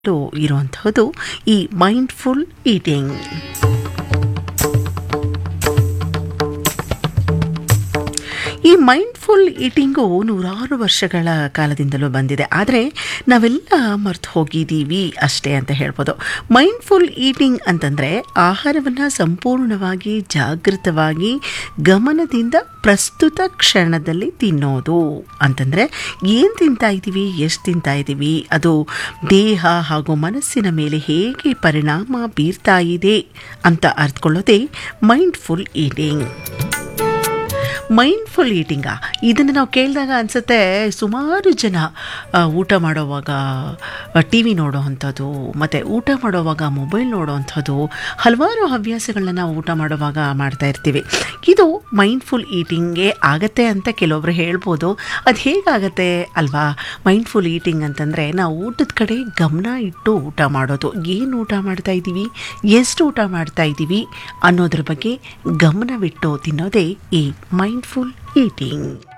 ಇರುವಂತಹದ್ದು ಈ mindful eating ಈ ಮೈಂಡ್ಫುಲ್ ಈಟಿಂಗು ನೂರಾರು ವರ್ಷಗಳ ಕಾಲದಿಂದಲೂ ಬಂದಿದೆ ಆದರೆ ನಾವೆಲ್ಲ ಮರ್ತು ಹೋಗಿದ್ದೀವಿ ಅಷ್ಟೇ ಅಂತ ಹೇಳ್ಬೋದು ಮೈಂಡ್ಫುಲ್ ಈಟಿಂಗ್ ಅಂತಂದರೆ ಆಹಾರವನ್ನು ಸಂಪೂರ್ಣವಾಗಿ ಜಾಗೃತವಾಗಿ ಗಮನದಿಂದ ಪ್ರಸ್ತುತ ಕ್ಷಣದಲ್ಲಿ ತಿನ್ನೋದು ಅಂತಂದರೆ ಏನು ತಿಂತಾ ಇದ್ದೀವಿ ಎಷ್ಟು ತಿಂತಾ ಇದ್ದೀವಿ ಅದು ದೇಹ ಹಾಗೂ ಮನಸ್ಸಿನ ಮೇಲೆ ಹೇಗೆ ಪರಿಣಾಮ ಬೀರ್ತಾ ಇದೆ ಅಂತ ಅರ್ಥಕೊಳ್ಳೋದೇ ಮೈಂಡ್ಫುಲ್ ಈಟಿಂಗ್ ಮೈಂಡ್ಫುಲ್ ಈಟಿಂಗಾ ಇದನ್ನು ನಾವು ಕೇಳಿದಾಗ ಅನಿಸುತ್ತೆ ಸುಮಾರು ಜನ ಆ, ಊಟ ಮಾಡೋವಾಗ ಟಿ ವಿ ನೋಡೋ ಅಂಥದ್ದು ಮತ್ತು ಊಟ ಮಾಡೋವಾಗ ಮೊಬೈಲ್ ನೋಡೋ ಅಂಥದ್ದು ಹಲವಾರು ಹವ್ಯಾಸಗಳನ್ನ ನಾವು ಊಟ ಮಾಡೋವಾಗ ಮಾಡ್ತಾ ಇರ್ತೀವಿ ಇದು ಮೈಂಡ್ಫುಲ್ ಈಟಿಂಗೇ ಆಗತ್ತೆ ಅಂತ ಕೆಲವೊಬ್ರು ಹೇಳ್ಬೋದು ಅದು ಹೇಗಾಗತ್ತೆ ಅಲ್ವಾ ಮೈಂಡ್ಫುಲ್ ಈಟಿಂಗ್ ಅಂತಂದರೆ ನಾವು ಊಟದ ಕಡೆ ಗಮನ ಇಟ್ಟು ಊಟ ಮಾಡೋದು ಏನು ಊಟ ಮಾಡ್ತಾ ಇದ್ದೀವಿ ಎಷ್ಟು ಊಟ ಮಾಡ್ತಾ ಇದ್ದೀವಿ ಅನ್ನೋದ್ರ ಬಗ್ಗೆ ಗಮನವಿಟ್ಟು ತಿನ್ನೋದೇ ಈ ಮೈಂಡ್ಫುಲ್ ಈಟಿಂಗ್